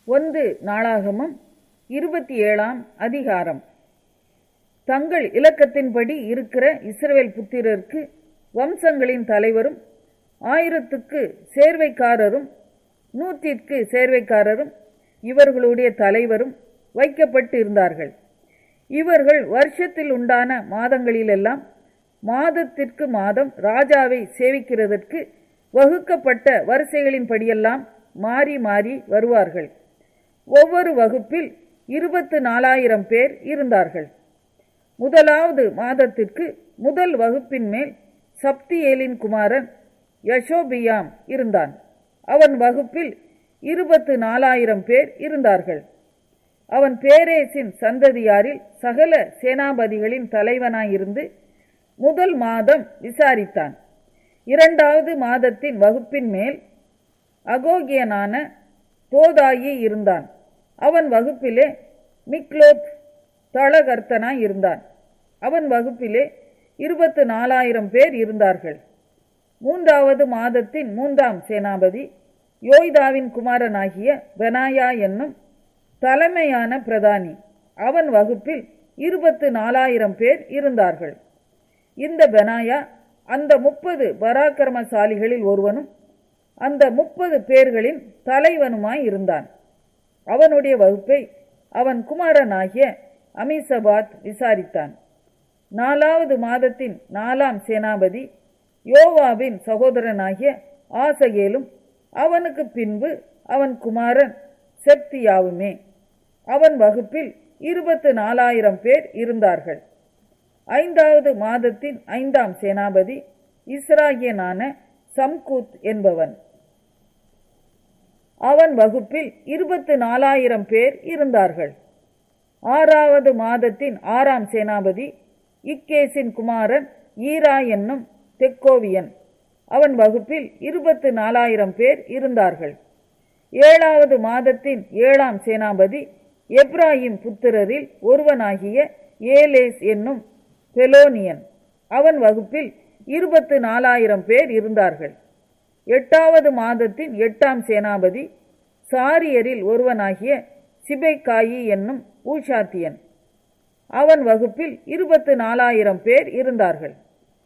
ஒன்று நாளாகமம் இருபத்தி ஏழாம் அதிகாரம் தங்கள் இலக்கத்தின்படி இருக்கிற இஸ்ரவேல் புத்திரருக்கு வம்சங்களின் தலைவரும் ஆயிரத்துக்கு சேர்வைக்காரரும் நூற்றிற்கு சேர்வைக்காரரும் இவர்களுடைய தலைவரும் வைக்கப்பட்டு இருந்தார்கள் இவர்கள் வருஷத்தில் உண்டான மாதங்களிலெல்லாம் மாதத்திற்கு மாதம் ராஜாவை சேவிக்கிறதற்கு வகுக்கப்பட்ட வரிசைகளின்படியெல்லாம் மாறி மாறி வருவார்கள் ஒவ்வொரு வகுப்பில் இருபத்து நாலாயிரம் பேர் இருந்தார்கள் முதலாவது மாதத்திற்கு முதல் வகுப்பின் மேல் சப்தியேலின் குமாரன் யசோபியாம் இருந்தான் அவன் வகுப்பில் இருபத்து நாலாயிரம் பேர் இருந்தார்கள் அவன் பேரேசின் சந்ததியாரில் சகல சேனாபதிகளின் தலைவனாயிருந்து முதல் மாதம் விசாரித்தான் இரண்டாவது மாதத்தின் வகுப்பின் மேல் அகோகியனான தோதாயி இருந்தான் அவன் வகுப்பிலே மிக்லோத் தளகர்த்தனாய் இருந்தான் அவன் வகுப்பிலே இருபத்து நாலாயிரம் பேர் இருந்தார்கள் மூன்றாவது மாதத்தின் மூன்றாம் சேனாபதி யோய்தாவின் குமாரனாகிய பெனாயா என்னும் தலைமையான பிரதானி அவன் வகுப்பில் இருபத்து நாலாயிரம் பேர் இருந்தார்கள் இந்த பெனாயா அந்த முப்பது பராக்கிரமசாலிகளில் ஒருவனும் அந்த முப்பது பேர்களின் தலைவனுமாய் இருந்தான் அவனுடைய வகுப்பை அவன் குமாரனாகிய அமிசபாத் விசாரித்தான் நாலாவது மாதத்தின் நாலாம் சேனாபதி யோவாவின் சகோதரனாகிய ஆசகேலும் அவனுக்கு பின்பு அவன் குமாரன் செப்தியாவுமே அவன் வகுப்பில் இருபத்து நாலாயிரம் பேர் இருந்தார்கள் ஐந்தாவது மாதத்தின் ஐந்தாம் சேனாபதி இஸ்ராகியனான சம்கூத் என்பவன் அவன் வகுப்பில் இருபத்து நாலாயிரம் பேர் இருந்தார்கள் ஆறாவது மாதத்தின் ஆறாம் சேனாபதி இக்கேசின் குமாரன் ஈரா என்னும் தெக்கோவியன் அவன் வகுப்பில் இருபத்து நாலாயிரம் பேர் இருந்தார்கள் ஏழாவது மாதத்தின் ஏழாம் சேனாபதி எப்ராஹிம் புத்திரரில் ஒருவனாகிய ஏலேஸ் என்னும் பெலோனியன் அவன் வகுப்பில் இருபத்து நாலாயிரம் பேர் இருந்தார்கள் எட்டாவது மாதத்தின் எட்டாம் சேனாபதி சாரியரில் ஒருவனாகிய சிபைக்காயி என்னும் ஊஷாத்தியன் அவன் வகுப்பில் இருபத்து நாலாயிரம் பேர் இருந்தார்கள்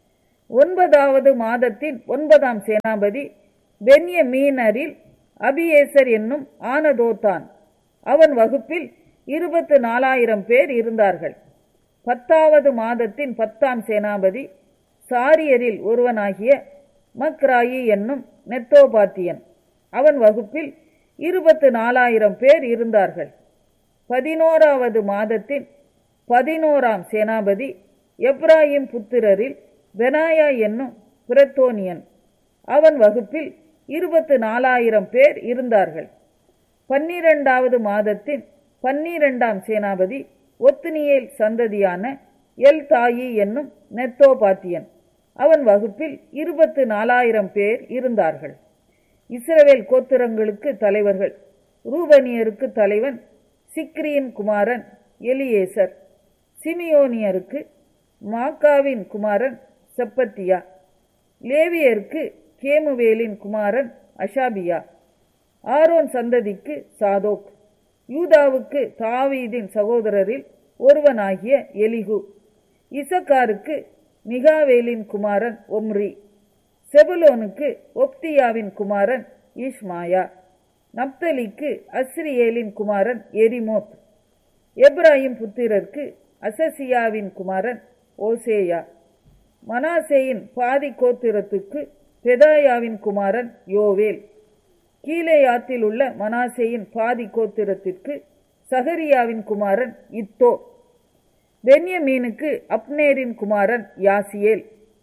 ஒன்பதாவது மாதத்தின் ஒன்பதாம் சேனாபதி பென்யமீனரில் அபியேசர் என்னும் ஆனதோத்தான் அவன் வகுப்பில் இருபத்து நாலாயிரம் பேர் இருந்தார்கள் பத்தாவது மாதத்தின் பத்தாம் சேனாபதி சாரியரில் ஒருவனாகிய மக்ராயி என்னும் நெத்தோபாத்தியன் அவன் வகுப்பில் இருபத்து நாலாயிரம் பேர் இருந்தார்கள் பதினோராவது மாதத்தின் பதினோராம் சேனாபதி எப்ராஹிம் புத்திரரில் பெனாயா என்னும் பிரத்தோனியன் அவன் வகுப்பில் இருபத்து நாலாயிரம் பேர் இருந்தார்கள் பன்னிரண்டாவது மாதத்தின் பன்னிரெண்டாம் சேனாபதி ஒத்துனியேல் சந்ததியான எல் தாயி என்னும் நெத்தோபாத்தியன் அவன் வகுப்பில் இருபத்து நாலாயிரம் பேர் இருந்தார்கள் இஸ்ரவேல் கோத்திரங்களுக்கு தலைவர்கள் ரூபனியருக்கு தலைவன் சிக்ரியின் குமாரன் எலியேசர் சிமியோனியருக்கு மாக்காவின் குமாரன் செப்பத்தியா லேவியருக்கு கேமுவேலின் குமாரன் அஷாபியா ஆரோன் சந்ததிக்கு சாதோக் யூதாவுக்கு தாவீதின் சகோதரரில் ஒருவனாகிய எலிகு இசக்காருக்கு மிகாவேலின் குமாரன் ஒம்ரி செபுலோனுக்கு ஒப்தியாவின் குமாரன் ஈஷ்மாயா நப்தலிக்கு அஸ்ரியேலின் குமாரன் எரிமோத் எப்ராஹிம் புத்திரருக்கு அசசியாவின் குமாரன் ஓசேயா மனாசேயின் பாதி கோத்திரத்துக்கு பெதாயாவின் குமாரன் யோவேல் கீழேயாத்தில் உள்ள மனாசேயின் பாதி கோத்திரத்திற்கு சகரியாவின் குமாரன் இத்தோ பென்யமீனுக்கு அப்னேரின் குமாரன் யாசியேல்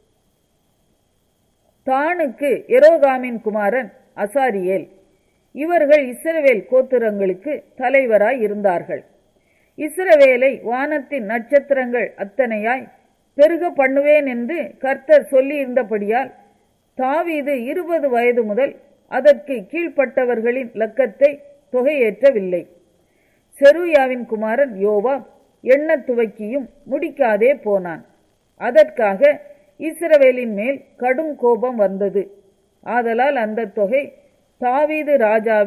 தானுக்கு எரோகாமின் குமாரன் அசாரியேல் இவர்கள் இஸ்ரவேல் கோத்திரங்களுக்கு தலைவராய் இருந்தார்கள் இஸ்ரவேலை வானத்தின் நட்சத்திரங்கள் அத்தனையாய் பெருக பண்ணுவேன் என்று கர்த்தர் சொல்லியிருந்தபடியால் தாவீது இருபது வயது முதல் அதற்கு கீழ்ப்பட்டவர்களின் லக்கத்தை தொகையேற்றவில்லை செருயாவின் குமாரன் யோவா எண்ணத் துவக்கியும் முடிக்காதே போனான் அதற்காக இஸ்ரவேலின் மேல் கடும் கோபம் வந்தது ஆதலால் அந்த தொகை தாவீது ராஜாவின்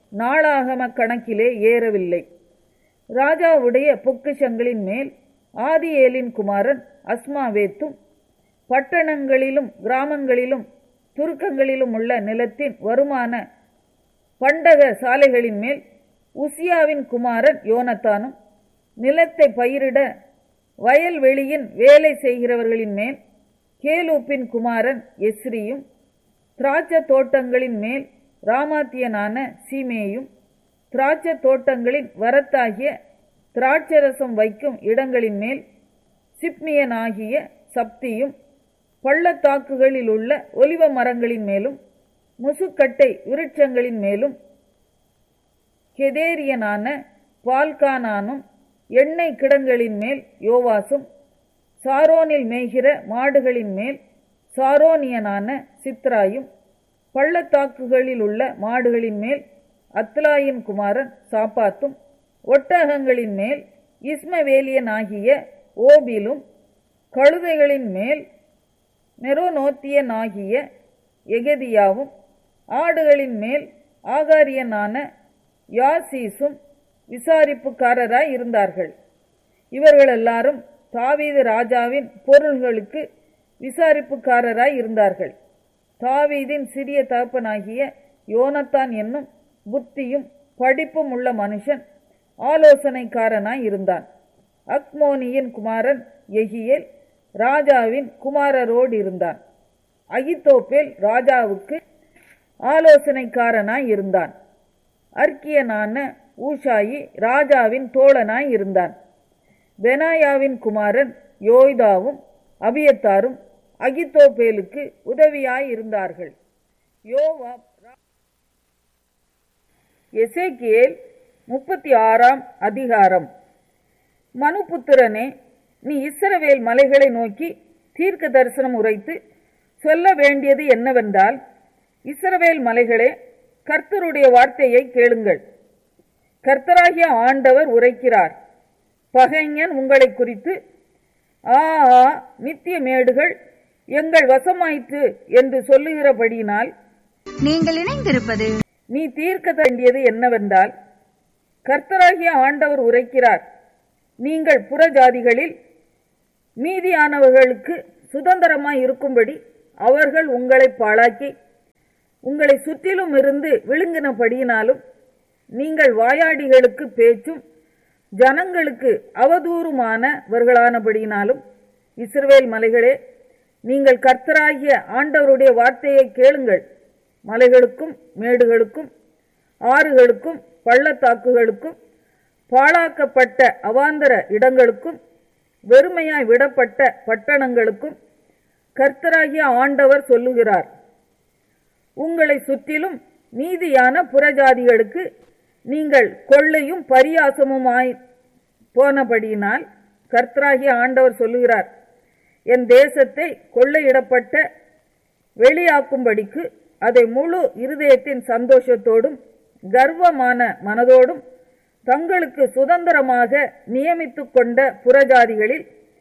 நாளாகம கணக்கிலே ஏறவில்லை ராஜாவுடைய பொக்கிஷங்களின் மேல் ஆதியேலின் குமாரன் அஸ்மாவேத்தும் பட்டணங்களிலும் கிராமங்களிலும் துருக்கங்களிலும் உள்ள நிலத்தின் வருமான பண்டக சாலைகளின் மேல் உசியாவின் குமாரன் யோனத்தானும் நிலத்தை பயிரிட வயல்வெளியின் வேலை செய்கிறவர்களின் மேல் கேலூப்பின் குமாரன் எஸ்ரியும் திராட்ச தோட்டங்களின் மேல் ராமாத்தியனான சீமேயும் திராட்ச தோட்டங்களின் வரத்தாகிய திராட்சரசம் வைக்கும் இடங்களின் மேல் சிப்மியனாகிய சப்தியும் பள்ளத்தாக்குகளில் உள்ள ஒலிவ மரங்களின் மேலும் முசுக்கட்டை விருட்சங்களின் மேலும் கெதேரியனான பால்கானானும் எண்ணெய் கிடங்களின் மேல் யோவாசும் சாரோனில் மேய்கிற மாடுகளின் மேல் சாரோனியனான சித்ராயும் பள்ளத்தாக்குகளில் உள்ள மாடுகளின் மேல் அத்லாயின் குமாரன் சாப்பாத்தும் ஒட்டகங்களின் மேல் இஸ்மவேலியனாகிய ஓபிலும் கழுதைகளின் மேல் மெரோனோத்தியனாகிய எகதியாவும் ஆடுகளின் மேல் ஆகாரியனான யாசீசும் விசாரிப்புக்காரராய் இருந்தார்கள் இவர்கள் எல்லாரும் தாவீது ராஜாவின் பொருள்களுக்கு விசாரிப்புக்காரராய் இருந்தார்கள் தாவீதின் சிறிய தகப்பனாகிய யோனத்தான் என்னும் புத்தியும் படிப்பும் உள்ள மனுஷன் ஆலோசனைக்காரனாய் இருந்தான் அக்மோனியின் குமாரன் எகியேல் ராஜாவின் குமாரரோடு இருந்தான் அகித்தோப்பேல் ராஜாவுக்கு ஆலோசனைக்காரனாய் இருந்தான் அர்க்கியனான ஊஷாயி ராஜாவின் தோழனாய் இருந்தான் பெனாயாவின் குமாரன் யோய்தாவும் அபியத்தாரும் அகித்தோப்பேலுக்கு உதவியாய் இருந்தார்கள் யோவாப் எசேக்கியேல் முப்பத்தி ஆறாம் அதிகாரம் மனுபுத்திரனே நீ இஸ்ரவேல் மலைகளை நோக்கி தீர்க்க தரிசனம் உரைத்து சொல்ல வேண்டியது என்னவென்றால் இஸ்ரவேல் மலைகளே கர்த்தருடைய வார்த்தையை கேளுங்கள் கர்த்தராகிய ஆண்டவர் உரைக்கிறார் பகைஞன் உங்களை குறித்து ஆ ஆ நித்திய மேடுகள் எங்கள் வசமாயிற்று என்று சொல்லுகிறபடியினால் நீங்கள் இணைந்திருப்பது நீ தீர்க்க வேண்டியது என்னவென்றால் கர்த்தராகிய ஆண்டவர் உரைக்கிறார் நீங்கள் புறஜாதிகளில் மீதியானவர்களுக்கு சுதந்திரமாய் இருக்கும்படி அவர்கள் உங்களை பாழாக்கி உங்களை சுற்றிலும் இருந்து விழுங்கினபடியினாலும் நீங்கள் வாயாடிகளுக்கு பேச்சும் ஜனங்களுக்கு அவதூறுமானவர்களானபடியினாலும் இஸ்ரவேல் மலைகளே நீங்கள் கர்த்தராகிய ஆண்டவருடைய வார்த்தையை கேளுங்கள் மலைகளுக்கும் மேடுகளுக்கும் ஆறுகளுக்கும் பள்ளத்தாக்குகளுக்கும் பாழாக்கப்பட்ட அவாந்தர இடங்களுக்கும் வெறுமையாய் விடப்பட்ட பட்டணங்களுக்கும் கர்த்தராகிய ஆண்டவர் சொல்லுகிறார் உங்களை சுற்றிலும் மீதியான புறஜாதிகளுக்கு நீங்கள் கொள்ளையும் பரியாசமுமாய் போனபடியினால் கர்த்தராகிய ஆண்டவர் சொல்லுகிறார் என் தேசத்தை கொள்ளையிடப்பட்ட வெளியாக்கும்படிக்கு அதை முழு இருதயத்தின் சந்தோஷத்தோடும் கர்வமான மனதோடும் தங்களுக்கு சுதந்திரமாக நியமித்துக் கொண்ட புறஜாதிகளில்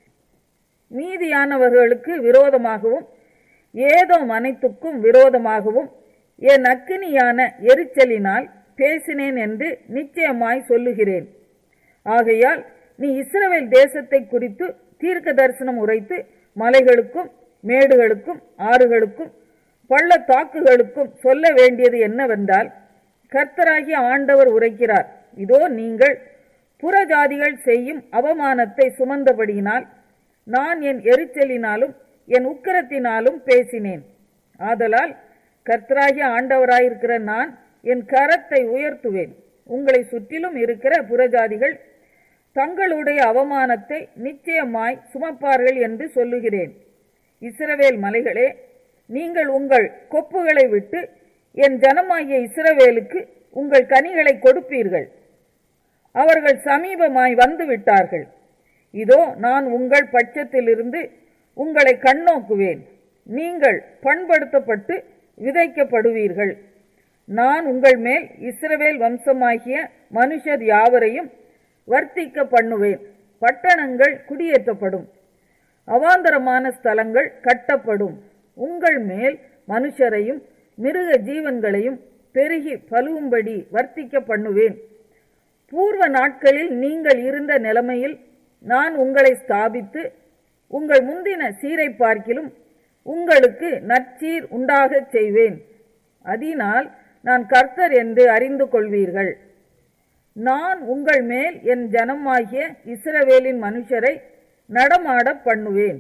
மீதியானவர்களுக்கு விரோதமாகவும் ஏதோ அனைத்துக்கும் விரோதமாகவும் என் அக்கினியான எரிச்சலினால் பேசினேன் என்று நிச்சயமாய் சொல்லுகிறேன் ஆகையால் நீ இஸ்ரவேல் தேசத்தை குறித்து தீர்க்க தரிசனம் உரைத்து மலைகளுக்கும் மேடுகளுக்கும் ஆறுகளுக்கும் பள்ளத்தாக்குகளுக்கும் சொல்ல வேண்டியது என்னவென்றால் கர்த்தராகிய ஆண்டவர் உரைக்கிறார் இதோ நீங்கள் புறஜாதிகள் செய்யும் அவமானத்தை சுமந்தபடியினால் நான் என் எரிச்சலினாலும் என் உக்கிரத்தினாலும் பேசினேன் ஆதலால் கர்த்தராகிய ஆண்டவராயிருக்கிற நான் என் கரத்தை உயர்த்துவேன் உங்களை சுற்றிலும் இருக்கிற புறஜாதிகள் தங்களுடைய அவமானத்தை நிச்சயமாய் சுமப்பார்கள் என்று சொல்லுகிறேன் இஸ்ரவேல் மலைகளே நீங்கள் உங்கள் கொப்புகளை விட்டு என் ஜனமாகிய இஸ்ரவேலுக்கு உங்கள் கனிகளை கொடுப்பீர்கள் அவர்கள் சமீபமாய் வந்து விட்டார்கள் இதோ நான் உங்கள் பட்சத்திலிருந்து உங்களை கண்ணோக்குவேன் நீங்கள் பண்படுத்தப்பட்டு விதைக்கப்படுவீர்கள் நான் உங்கள் மேல் இஸ்ரவேல் வம்சமாகிய மனுஷர் யாவரையும் வர்த்திக்க பண்ணுவேன் பட்டணங்கள் குடியேற்றப்படும் அவாந்தரமான ஸ்தலங்கள் கட்டப்படும் உங்கள் மேல் மனுஷரையும் மிருக ஜீவன்களையும் பெருகி பலுவும்படி வர்த்திக்க பண்ணுவேன் பூர்வ நாட்களில் நீங்கள் இருந்த நிலைமையில் நான் உங்களை ஸ்தாபித்து உங்கள் முந்தின சீரை பார்க்கிலும் உங்களுக்கு நற்சீர் உண்டாகச் செய்வேன் அதனால் நான் கர்த்தர் என்று அறிந்து கொள்வீர்கள் நான் உங்கள் மேல் என் ஜனமாகிய இஸ்ரவேலின் மனுஷரை நடமாட பண்ணுவேன்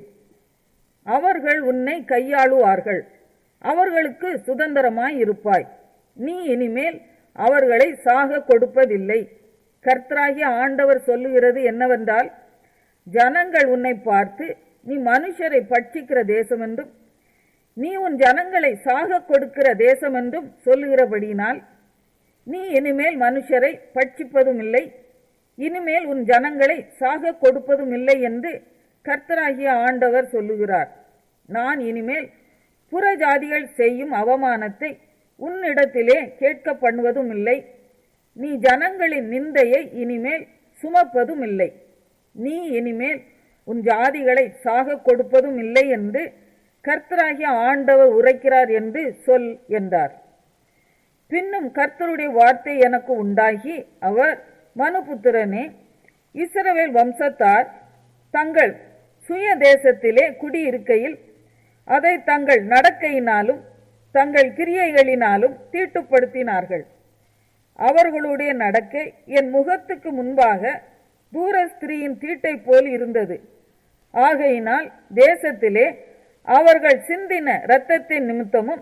அவர்கள் உன்னை கையாளுவார்கள் அவர்களுக்கு சுதந்திரமாய் இருப்பாய் நீ இனிமேல் அவர்களை சாக கொடுப்பதில்லை கர்த்தராகிய ஆண்டவர் சொல்லுகிறது என்னவென்றால் ஜனங்கள் உன்னை பார்த்து நீ மனுஷரை பட்சிக்கிற தேசம் என்றும் நீ உன் ஜனங்களை சாக கொடுக்கிற தேசம் என்றும் சொல்லுகிறபடியினால் நீ இனிமேல் மனுஷரை பட்சிப்பதும் இல்லை இனிமேல் உன் ஜனங்களை சாக கொடுப்பதும் இல்லை என்று கர்த்தராகிய ஆண்டவர் சொல்லுகிறார் நான் இனிமேல் புறஜாதிகள் செய்யும் அவமானத்தை உன்னிடத்திலே கேட்க பண்ணுவதும் இல்லை நீ ஜனங்களின் நிந்தையை இனிமேல் சுமப்பதும் இல்லை நீ இனிமேல் உன் ஜாதிகளை சாக கொடுப்பதும் இல்லை என்று கர்த்தராகிய ஆண்டவர் உரைக்கிறார் என்று சொல் என்றார் பின்னும் கர்த்தருடைய வார்த்தை எனக்கு உண்டாகி அவர் மனுபுத்திரனே இஸ்ரவேல் வம்சத்தார் தங்கள் சுய தேசத்திலே குடியிருக்கையில் அதை தங்கள் நடக்கையினாலும் தங்கள் கிரியைகளினாலும் தீட்டுப்படுத்தினார்கள் அவர்களுடைய நடக்கை என் முகத்துக்கு முன்பாக தூர ஸ்திரீயின் தீட்டை போல் இருந்தது ஆகையினால் தேசத்திலே அவர்கள் சிந்தின இரத்தத்தின் நிமித்தமும்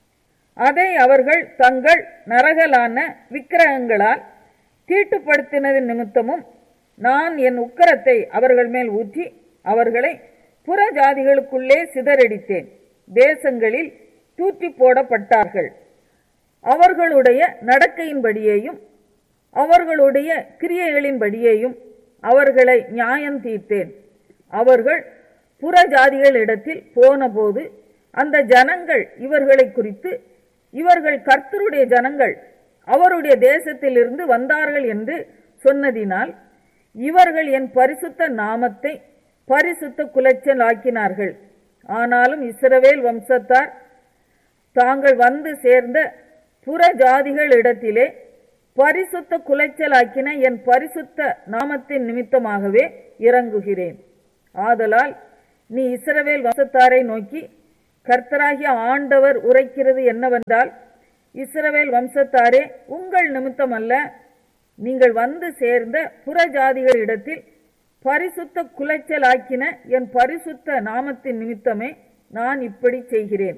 அதை அவர்கள் தங்கள் நரகலான விக்கிரகங்களால் தீட்டுப்படுத்தினதின் நிமித்தமும் நான் என் உக்கரத்தை அவர்கள் மேல் ஊற்றி அவர்களை புற ஜாதிகளுக்குள்ளே சிதறடித்தேன் தேசங்களில் தூற்றி போடப்பட்டார்கள் அவர்களுடைய நடக்கையின்படியேயும் அவர்களுடைய கிரியைகளின்படியேயும் அவர்களை நியாயம் தீர்த்தேன் அவர்கள் புற ஜாதிகளிடத்தில் போனபோது அந்த ஜனங்கள் இவர்களை குறித்து இவர்கள் கர்த்தருடைய ஜனங்கள் அவருடைய தேசத்திலிருந்து வந்தார்கள் என்று சொன்னதினால் இவர்கள் என் பரிசுத்த நாமத்தை பரிசுத்த குலைச்சல் ஆக்கினார்கள் ஆனாலும் இஸ்ரவேல் வம்சத்தார் தாங்கள் வந்து சேர்ந்த புற ஜாதிகள் இடத்திலே பரிசுத்த குலைச்சலாக்கின என் பரிசுத்த நாமத்தின் நிமித்தமாகவே இறங்குகிறேன் ஆதலால் நீ இஸ்ரவேல் வம்சத்தாரை நோக்கி கர்த்தராகிய ஆண்டவர் உரைக்கிறது என்னவென்றால் இஸ்ரவேல் வம்சத்தாரே உங்கள் நிமித்தம் அல்ல நீங்கள் வந்து சேர்ந்த புறஜாதிகள் இடத்தில் பரிசுத்த குலைச்சலாக்கின என் பரிசுத்த நாமத்தின் நிமித்தமே நான் இப்படி செய்கிறேன்